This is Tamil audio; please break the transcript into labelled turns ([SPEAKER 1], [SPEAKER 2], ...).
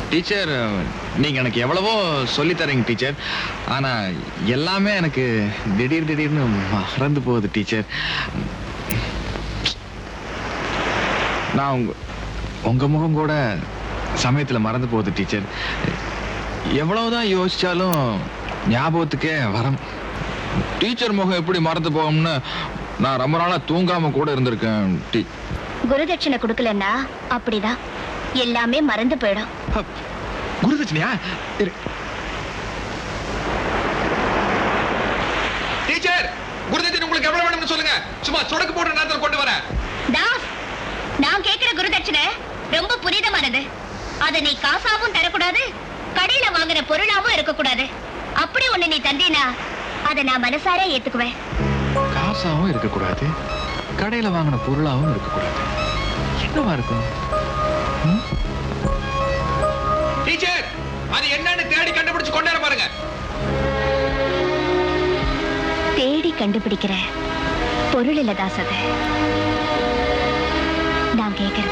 [SPEAKER 1] டீச்சர் நீங்க எனக்கு எவ்வளவோ சொல்லி தரீங்க டீச்சர் ஆனா எல்லாமே எனக்கு திடீர் திடீர்னு மறந்து போகுது டீச்சர் நான் உங்க உங்க முகம் கூட சமயத்துல மறந்து போகுது டீச்சர் எவ்வளவுதான் யோசிச்சாலும் ஞாபகத்துக்கே வரம் டீச்சர் முகம் எப்படி மறந்து போகும்னு நான் ரொம்ப நாளா தூங்காம கூட இருந்திருக்கேன் டீ
[SPEAKER 2] குருதட்சணை கொடுக்கலன்னா அப்படிதான் எல்லாமே மறந்து போயிடும்
[SPEAKER 1] ஹப், குருதட்சணையா இரு.
[SPEAKER 3] டீச்சர் குருதட்சணை உங்களுக்கு எவ்வளவு வேணும்னு சொல்லுங்க சும்மா சொடக்கு போட்டு நேரத்தில் கொண்டு வரேன்
[SPEAKER 2] தாஸ் நான் கேக்குற குருதட்சணை ரொம்ப புனிதமானது அதை நீ காசாவும் தரக்கூடாது கடையில வாங்குற பொருளாவும் இருக்கக்கூடாது அப்படி ஒண்ணு நீ தந்தீனா அதை நான் மனசார ஏத்துக்குவேன்
[SPEAKER 1] காசாவும் இருக்கக்கூடாது கடையில வாங்கின பொருளாவும் இருக்கக்கூடாது என்னவா இருக்கும்
[SPEAKER 3] டீச்சர் அது என்னன்னு தேடி கண்டுபிடிச்சு கொண்டு வர பாருங்க
[SPEAKER 2] தேடி கண்டுபிடிக்கிற பொருள் இல்ல தாஸ் அது நான் கேக்குற